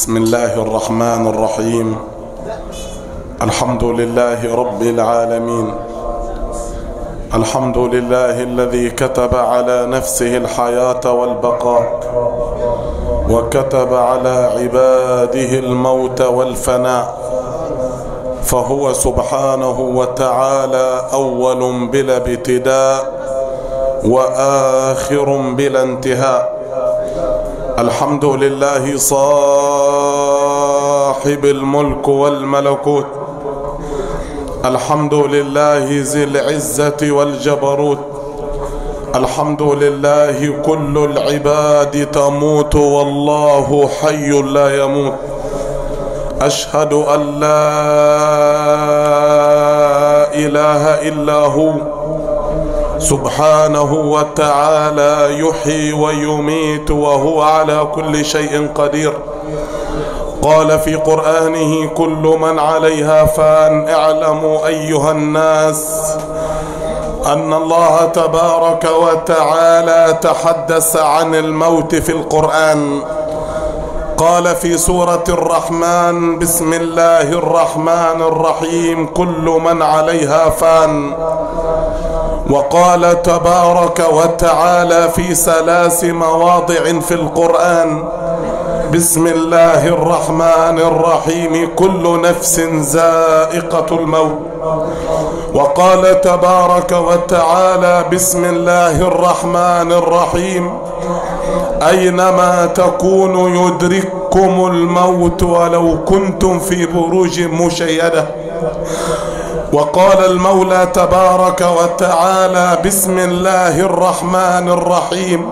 بسم الله الرحمن الرحيم الحمد لله رب العالمين الحمد لله الذي كتب على نفسه الحياة والبقاء وكتب على عباده الموت والفناء فهو سبحانه وتعالى أول بلا ابتداء وآخر بلا انتهاء الحمد لله صاحب الملك والملكوت الحمد لله ذي العزة والجبروت الحمد لله كل العباد تموت والله حي لا يموت أشهد أن لا إله إلا هو سبحانه وتعالى يحيي ويميت وهو على كل شيء قدير قال في قرآنه كل من عليها فان اعلموا أيها الناس أن الله تبارك وتعالى تحدث عن الموت في القرآن قال في سورة الرحمن بسم الله الرحمن الرحيم كل من عليها فان وقال تبارك وتعالى في ثلاث مواضع في القرآن بسم الله الرحمن الرحيم كل نفس زائقة الموت وقال تبارك وتعالى بسم الله الرحمن الرحيم أينما تكونوا يدرككم الموت ولو كنتم في بروج مشيدة وقال المولى تبارك وتعالى بسم الله الرحمن الرحيم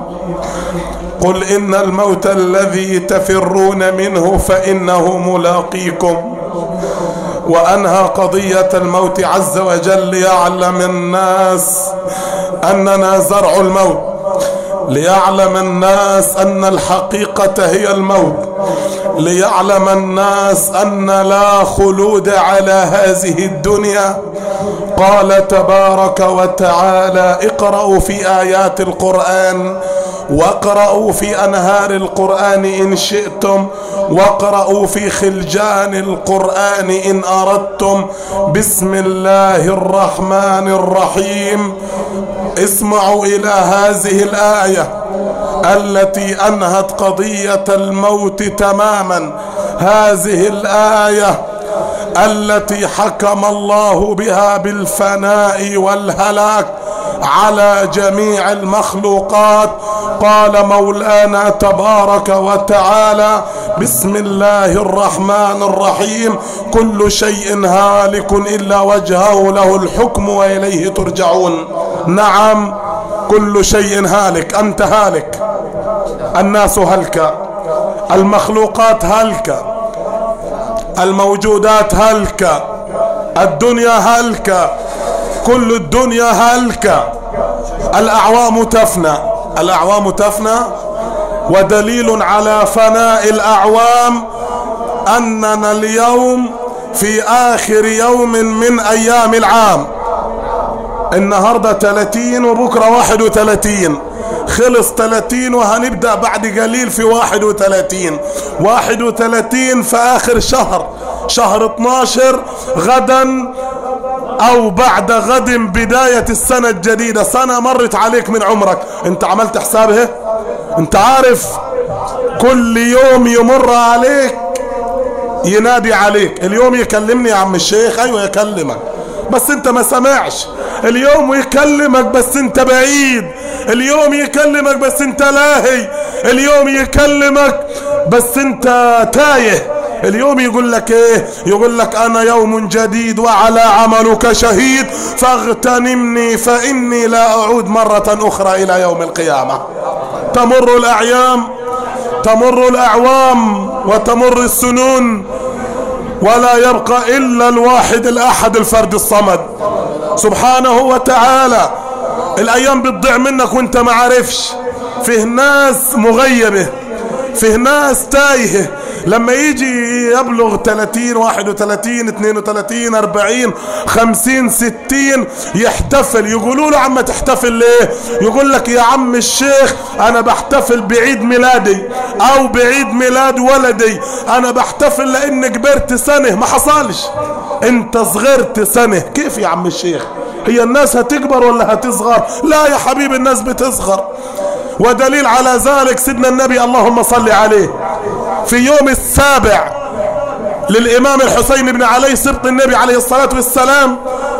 قل إن الموت الذي تفرون منه فإنه ملاقيكم وأنهى قضية الموت عز وجل ليعلم الناس أننا زرع الموت ليعلم الناس أن الحقيقة هي الموت ليعلم الناس أن لا خلود على هذه الدنيا قال تبارك وتعالى اقرأوا في آيات القرآن واقرأوا في أنهار القرآن إن شئتم واقرأوا في خلجان القرآن إن أردتم بسم الله الرحمن الرحيم اسمعوا إلى هذه الآية التي أنهت قضية الموت تماما هذه الآية التي حكم الله بها بالفناء والهلاك على جميع المخلوقات قال مولانا تبارك وتعالى بسم الله الرحمن الرحيم كل شيء هالك إلا وجهه له الحكم وإليه ترجعون نعم كل شيء هالك أنت هالك الناس هلك المخلوقات هلك الموجودات هلك الدنيا هلك كل الدنيا هلك الأعوام تفنى الأعوام تفنى ودليل على فناء الأعوام أننا اليوم في آخر يوم من أيام العام النهاردة 30 وبكرة 31 خلص 30 وهنبدأ بعد قليل في 31 31 في آخر شهر شهر 12 غدا او بعد غد بداية السنة الجديدة سنة مرت عليك من عمرك انت عملت حسابها انت عارف كل يوم يمر عليك ينادي عليك اليوم يكلمني يا عم الشيخ ايوه يكلمك بس انت ما سمعش اليوم يكلمك بس انت بعيد اليوم يكلمك بس انت لاهي اليوم يكلمك بس انت تايه اليوم يقول لك ايه يقول لك انا يوم جديد وعلى عملك شهيد فاغتنمني فاني لا اعود مرة اخرى الى يوم القيامة تمر الاعيام تمر الاعوام وتمر السنون ولا يبقى الا الواحد الاحد الفرد الصمد سبحانه وتعالى الايام بتضيع منك وانت ما عارفش فيه ناس مغيبه فيه ناس تايهه لما يجي يبلغ 30 31 32 40 50 60 يحتفل يقولوا له عم تحتفل ليه يقول لك يا عم الشيخ انا بحتفل بعيد ميلادي او بعيد ميلاد ولدي انا بحتفل لان كبرت سنة ما حصلش انت صغرت سنة كيف يا عم الشيخ هي الناس هتكبر ولا هتصغر لا يا حبيبي الناس بتصغر ودليل على ذلك سيدنا النبي اللهم صل عليه في يوم السابع للإمام الحسين بن علي سبط النبي عليه الصلاة والسلام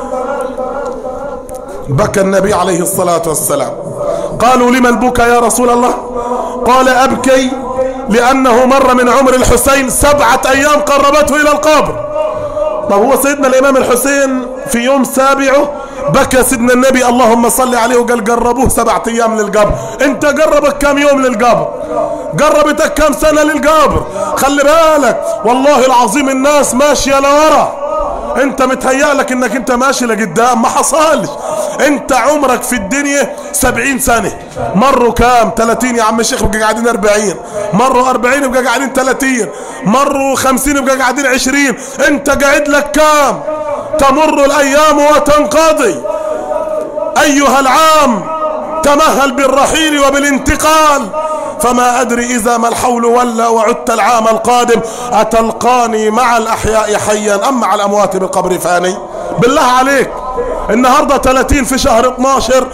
بكى النبي عليه الصلاة والسلام قالوا لما البكى يا رسول الله قال أبكي لأنه مر من عمر الحسين سبعة أيام قربته إلى القبر طب هو سيدنا الإمام الحسين في يوم سابعه بكى سيدنا النبي اللهم صل عليه وقال قربوه سبعة ايام للقبر انت قربك كم يوم للقبر قربتك كم سنة للقبر خلي بالك والله العظيم الناس ماشية لورا انت متهيألك انك انت ماشي لقدام ما حصلش انت عمرك في الدنيا سبعين سنة مروا كام تلاتين يا عم الشيخ بقى قاعدين اربعين مروا اربعين بقى قاعدين تلاتين مروا خمسين بقى قاعدين عشرين انت قاعد لك كام تمر الايام وتنقضي ايها العام تمهل بالرحيل وبالانتقال فما ادري اذا ما الحول ولا وعدت العام القادم اتلقاني مع الاحياء حيا ام مع الاموات بالقبر فاني بالله عليك النهارده 30 في شهر 12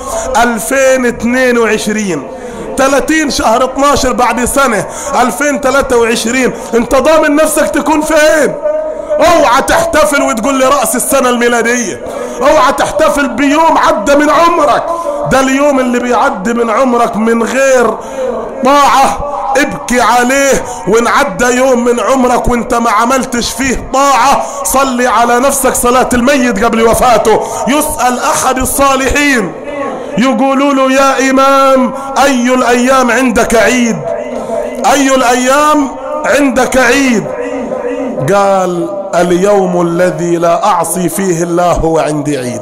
2022 30 شهر 12 بعد سنة 2023 انت ضامن نفسك تكون فين اوعى تحتفل وتقول لي رأس السنة الميلادية اوعى تحتفل بيوم عدى من عمرك ده اليوم اللي بيعدي من عمرك من غير طاعة ابكي عليه وان عدى يوم من عمرك وانت ما عملتش فيه طاعة صلي على نفسك صلاة الميت قبل وفاته يسأل احد الصالحين يقولوا له يا امام اي الايام عندك عيد اي الايام عندك عيد قال اليوم الذي لا اعصي فيه الله هو عندي عيد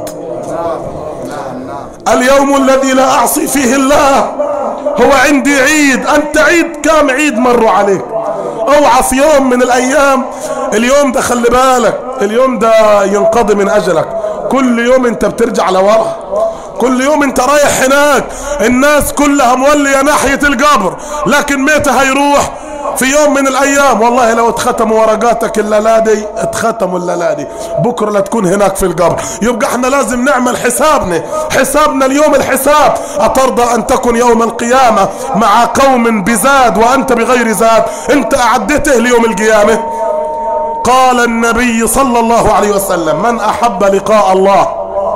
اليوم الذي لا اعصي فيه الله هو عندي عيد انت عيد كام عيد مروا عليك اوعى في يوم من الايام اليوم ده خلي بالك اليوم ده ينقضي من اجلك كل يوم انت بترجع لورا كل يوم انت رايح هناك الناس كلها مولية ناحية القبر لكن متى هيروح في يوم من الايام والله لو اتختموا ورقاتك الليلة دي اتختموا الليلة دي بكرة لا تكون هناك في القبر يبقى احنا لازم نعمل حسابنا حسابنا اليوم الحساب اترضى ان تكن يوم القيامة مع قوم بزاد وانت بغير زاد انت اعدته ليوم القيامة قال النبي صلى الله عليه وسلم من احب لقاء الله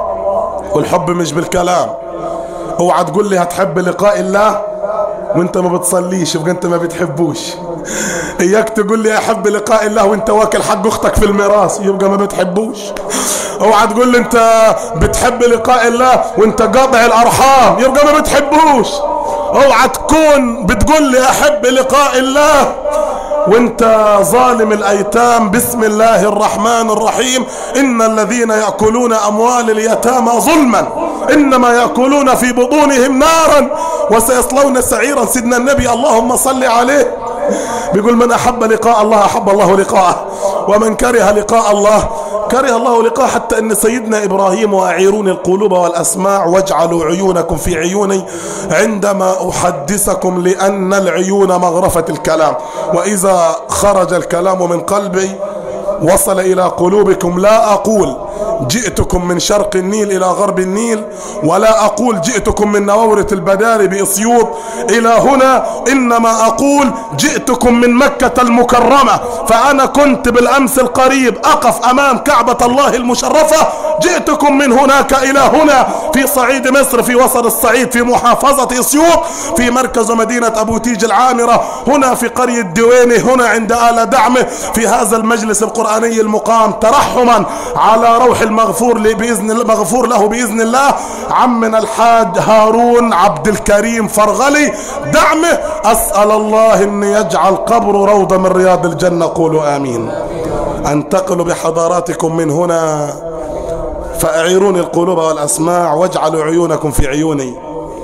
والحب مش بالكلام اوعى تقول لي هتحب لقاء الله وانت ما بتصليش يبقى انت ما بتحبوش اياك تقول لي احب لقاء الله وانت واكل حق اختك في الميراث يبقى ما بتحبوش اوعى تقول لي انت بتحب لقاء الله وانت قاطع الارحام يبقى ما بتحبوش اوعى تكون بتقول لي احب لقاء الله وانت ظالم الايتام بسم الله الرحمن الرحيم ان الذين ياكلون اموال اليتامى ظلما انما ياكلون في بطونهم نارا وسيصلون سعيرا سيدنا النبي اللهم صل عليه بيقول من احب لقاء الله احب الله لقاءه ومن كره لقاء الله كره الله لقاء حتى ان سيدنا ابراهيم واعيروني القلوب والاسماع واجعلوا عيونكم في عيوني عندما احدثكم لان العيون مغرفه الكلام واذا خرج الكلام من قلبي وصل الى قلوبكم لا اقول جئتكم من شرق النيل الى غرب النيل ولا اقول جئتكم من نوورة البداري باسيوط الى هنا انما اقول جئتكم من مكة المكرمة فانا كنت بالامس القريب اقف امام كعبة الله المشرفة جئتكم من هناك الى هنا في صعيد مصر في وسط الصعيد في محافظة اسيوط في مركز مدينة ابو تيج العامرة هنا في قرية دويني هنا عند آل دعمه في هذا المجلس القرآني المقام ترحما على روح المغفور لي بإذن الله مغفور له بإذن الله عمنا الحاج هارون عبد الكريم فرغلي دعمه أسأل الله أن يجعل قبره روضة من رياض الجنة قولوا آمين أنتقل بحضاراتكم من هنا فأعيروني القلوب والأسماع واجعلوا عيونكم في عيوني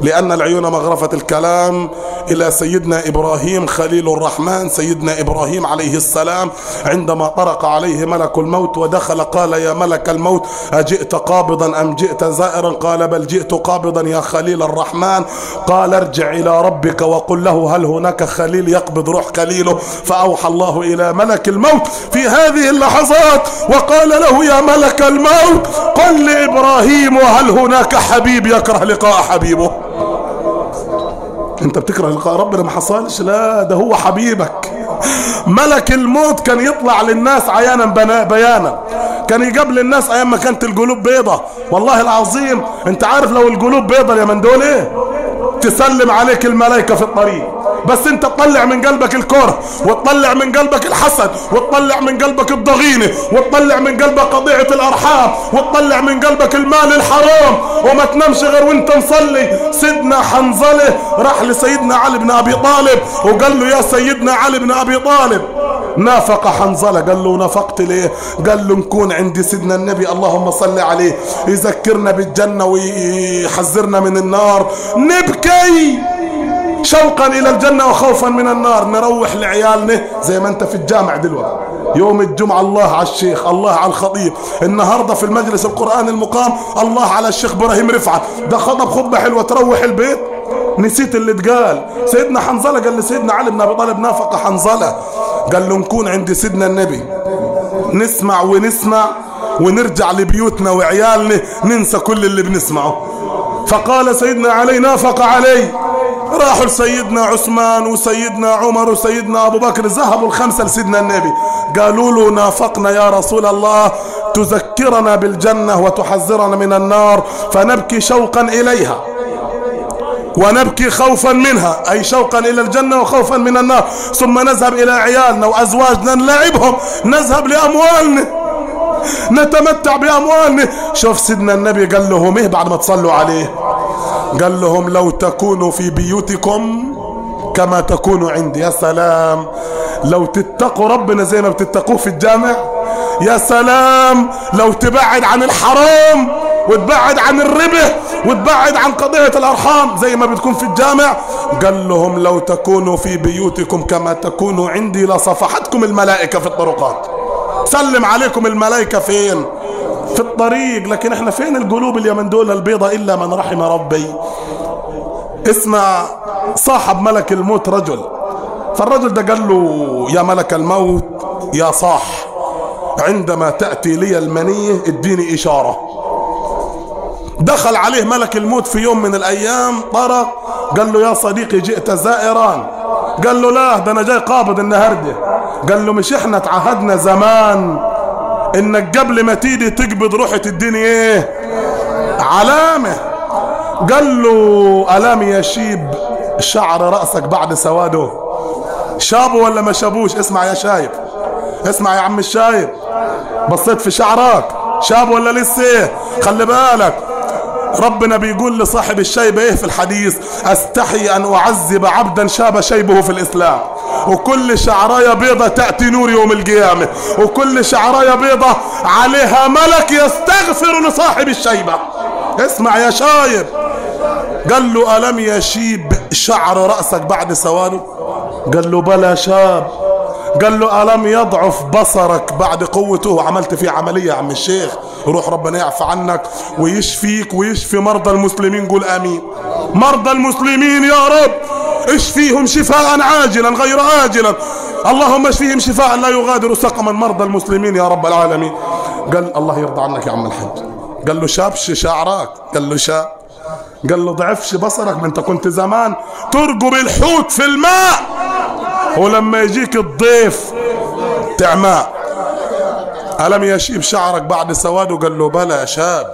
لأن العيون مغرفة الكلام إلى سيدنا إبراهيم خليل الرحمن سيدنا إبراهيم عليه السلام عندما طرق عليه ملك الموت ودخل قال يا ملك الموت أجئت قابضا أم جئت زائرا قال بل جئت قابضا يا خليل الرحمن قال ارجع إلى ربك وقل له هل هناك خليل يقبض روح خليله فأوحى الله إلى ملك الموت في هذه اللحظات وقال له يا ملك الموت قل لإبراهيم هل هناك حبيب يكره لقاء حبيبه انت بتكره لقاء ربنا ما حصلش لا ده هو حبيبك ملك الموت كان يطلع للناس عيانا بيانا كان يقابل الناس ايام ما كانت القلوب بيضة والله العظيم انت عارف لو القلوب بيضة يا من دول ايه تسلم عليك الملائكة في الطريق بس انت تطلع من قلبك الكره وتطلع من قلبك الحسد وتطلع من قلبك الضغينة وتطلع من قلبك قضية الارحام وتطلع من قلبك المال الحرام وما تنامش غير وانت مصلي سيدنا حنظلة راح لسيدنا علي بن ابي طالب وقال له يا سيدنا علي بن ابي طالب نافق حنظلة قال له نافقت ليه قال له نكون عند سيدنا النبي اللهم صل عليه يذكرنا بالجنة ويحذرنا من النار نبكي شوقا الى الجنة وخوفا من النار نروح لعيالنا زي ما انت في الجامع دلوقتي يوم الجمعة الله على الشيخ الله على الخطيب النهاردة في المجلس القرآن المقام الله على الشيخ ابراهيم رفعت ده خطب خطبة حلوة تروح البيت نسيت اللي اتقال سيدنا حنظلة قال لسيدنا علي بن ابي طالب نافق حنظلة قال له نكون عند سيدنا النبي نسمع ونسمع ونرجع لبيوتنا وعيالنا ننسى كل اللي بنسمعه فقال سيدنا علي نافق علي راحوا لسيدنا عثمان وسيدنا عمر وسيدنا ابو بكر ذهبوا الخمسه لسيدنا النبي قالوا له نافقنا يا رسول الله تذكرنا بالجنه وتحذرنا من النار فنبكي شوقا اليها ونبكي خوفا منها أي شوقا إلى الجنة وخوفا من النار ثم نذهب إلى عيالنا وأزواجنا نلعبهم نذهب لأموالنا نتمتع بأموالنا شوف سيدنا النبي قال لهم إيه بعد ما تصلوا عليه قال لهم لو تكونوا في بيوتكم كما تكونوا عندي يا سلام لو تتقوا ربنا زي ما بتتقوه في الجامع يا سلام لو تبعد عن الحرام وتبعد عن الربا وتبعد عن قضية الأرحام زي ما بتكون في الجامع قال لهم لو تكونوا في بيوتكم كما تكونوا عندي لصفحتكم الملائكة في الطرقات سلم عليكم الملائكة فين في الطريق لكن احنا فين القلوب اليمن دول البيضة إلا من رحم ربي اسمع صاحب ملك الموت رجل فالرجل ده قال له يا ملك الموت يا صاح عندما تأتي لي المنية اديني إشارة دخل عليه ملك الموت في يوم من الأيام طرق قال له يا صديقي جئت زائران قال له لا ده أنا جاي قابض النهاردة قال له مش احنا تعهدنا زمان انك قبل ما تيجي تقبض روحة الدنيا ايه علامة قال له ألم يشيب شعر رأسك بعد سواده شابه ولا ما شابوش اسمع يا شايب اسمع يا عم الشايب بصيت في شعرك شاب ولا لسه خلي بالك ربنا بيقول لصاحب الشيبة ايه في الحديث استحي ان اعذب عبدا شاب شيبه في الاسلام وكل شعراية بيضة تأتي نور يوم القيامة وكل شعراية بيضة عليها ملك يستغفر لصاحب الشيبة اسمع يا شايب قال له ألم يشيب شعر رأسك بعد سواده قال له بلى شاب قال له ألم يضعف بصرك بعد قوته عملت فيه عملية يا عم الشيخ روح ربنا يعفى عنك ويشفيك ويشفي مرضى المسلمين قول آمين مرضى المسلمين يا رب اشفيهم شفاء عاجلا غير آجلا اللهم اشفيهم شفاء لا يغادر سقما مرضى المسلمين يا رب العالمين قال الله يرضى عنك يا عم الحج قال له شابش شعرك قال له شاب قال له ضعفش بصرك ما انت كنت زمان ترقب الحوت في الماء ولما يجيك الضيف تعماء ألم يشيب شعرك بعد سواده قال له بلى يا شاب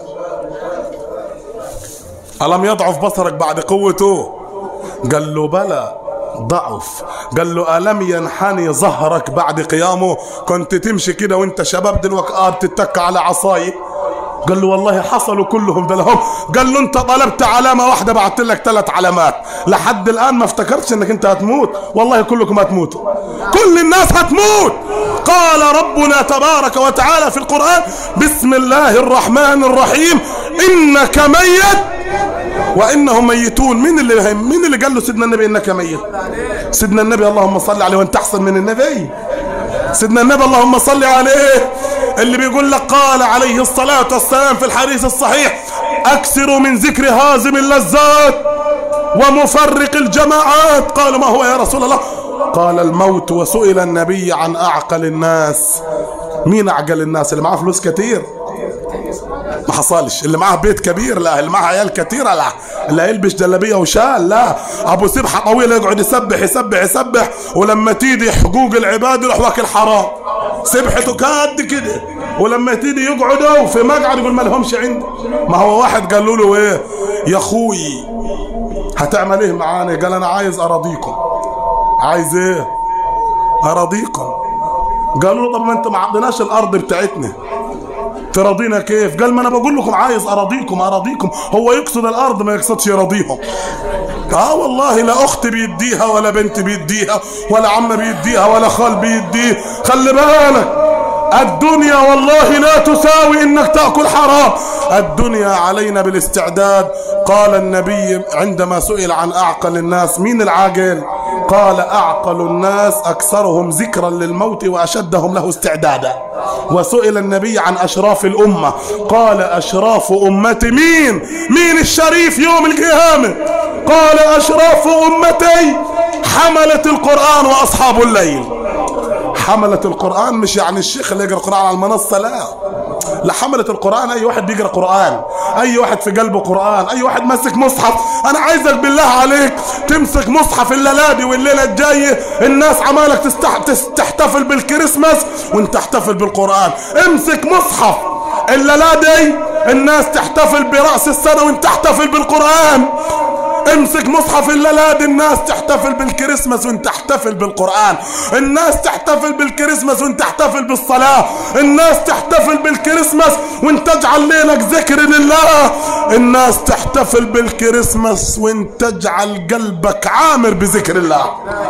ألم يضعف بصرك بعد قوته قال له بلى ضعف قال له ألم ينحني ظهرك بعد قيامه كنت تمشي كده وانت شباب دلوقتي آه بتتك على عصاي قال له والله حصلوا كلهم ده لهم قال له انت طلبت علامة واحدة بعت لك ثلاث علامات لحد الآن ما افتكرتش انك انت هتموت والله كلكم هتموتوا كل الناس هتموت قال ربنا تبارك وتعالى في القرآن بسم الله الرحمن الرحيم إنك ميت وانهم ميتون مين اللي مين اللي قال له سيدنا النبي انك ميت سيدنا النبي اللهم صل عليه وانت احسن من النبي سيدنا النبي اللهم صل عليه اللي بيقول لك قال عليه الصلاة والسلام في الحديث الصحيح اكثروا من ذكر هازم اللذات ومفرق الجماعات قال ما هو يا رسول الله قال الموت وسئل النبي عن اعقل الناس مين اعقل الناس اللي معاه فلوس كتير ما حصلش اللي معاه بيت كبير لا اللي معاه عيال كتيرة لا اللي هيلبس جلابيه وشال لا ابو سبحه طويله يقعد يسبح يسبح يسبح ولما تيجي حقوق العباد يروح واكل حرام سبحته قد كده ولما تيجي يقعدوا في مقعد يقول ما لهمش عندي ما هو واحد قال له ايه يا اخوي هتعمل ايه معانا قال انا عايز اراضيكم عايز ايه اراضيكم قالوا له طب ما انت ما عطيناش الارض بتاعتنا تراضينا كيف قال ما انا بقول لكم عايز اراضيكم اراضيكم هو يقصد الارض ما يقصدش يراضيهم اه والله لا اخت بيديها ولا بنت بيديها ولا عم بيديها ولا خال بيديه خلي بالك الدنيا والله لا تساوي انك تاكل حرام الدنيا علينا بالاستعداد قال النبي عندما سئل عن اعقل الناس مين العاقل قال اعقل الناس اكثرهم ذكرا للموت واشدهم له استعدادا وسئل النبي عن اشراف الامه قال اشراف امتي مين مين الشريف يوم القيامه قال اشراف امتي حمله القران واصحاب الليل حملة القرآن مش يعني الشيخ اللي يقرأ القرآن على المنصة لا لا حملة القرآن أي واحد بيقرأ قرآن أي واحد في قلبه قرآن أي واحد ماسك مصحف أنا عايزك بالله عليك تمسك مصحف الليلة دي والليلة الجاية الناس عمالك تستح... تحتفل بالكريسماس وانت تحتفل بالقرآن امسك مصحف الليلة دي الناس تحتفل برأس السنة وانت تحتفل بالقرآن امسك مصحف الليلاد الناس تحتفل بالكريسماس وانت تحتفل بالقرآن الناس تحتفل بالكريسماس وانت تحتفل بالصلاة الناس تحتفل بالكريسماس وانت تجعل ليلك ذكر لله الناس تحتفل بالكريسماس وانت تجعل قلبك عامر بذكر الله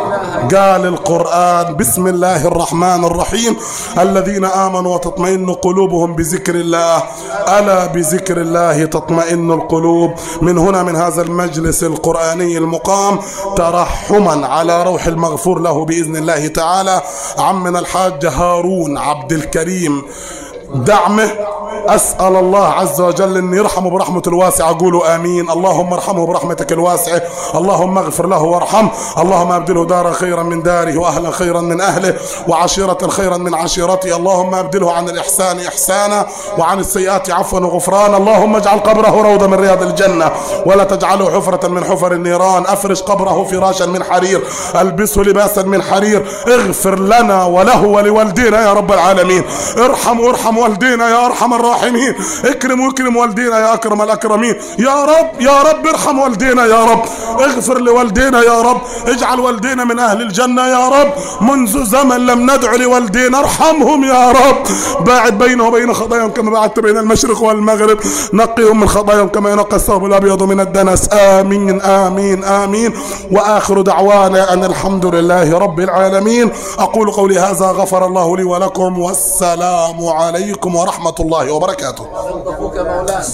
قال القرآن بسم الله الرحمن الرحيم الذين آمنوا وتطمئن قلوبهم بذكر الله ألا بذكر الله تطمئن القلوب من هنا من هذا المجلس القرآني المقام ترحما على روح المغفور له بإذن الله تعالى عمنا الحاج هارون عبد الكريم دعمه أسأل الله عز وجل أن يرحمه برحمة الواسعة قولوا آمين اللهم ارحمه برحمتك الواسعة اللهم اغفر له وارحمه اللهم أبدله دارا خيرا من داره وأهلا خيرا من أهله وعشيرة خيرا من عشيرته اللهم أبدله عن الإحسان إحسانا وعن السيئات عفوا وغفرانا اللهم اجعل قبره روضة من رياض الجنة ولا تجعله حفرة من حفر النيران أفرش قبره فراشا من حرير ألبسه لباسا من حرير اغفر لنا وله ولوالدينا يا رب العالمين ارحم وارحم والدينا يا أرحم الراحمين اكرم واكرم والدينا يا أكرم الأكرمين يا رب يا رب ارحم والدينا يا رب اغفر لوالدينا يا رب اجعل والدينا من أهل الجنة يا رب منذ زمن لم ندعو لوالدينا ارحمهم يا رب باعد بينه وبين خطاياهم كما بعدت بين المشرق والمغرب نقيهم من خطاياهم كما ينقى الثوب الأبيض من الدنس آمين آمين آمين وآخر دعوانا أن الحمد لله رب العالمين أقول قولي هذا غفر الله لي ولكم والسلام عليكم ورحمة الله وبركاته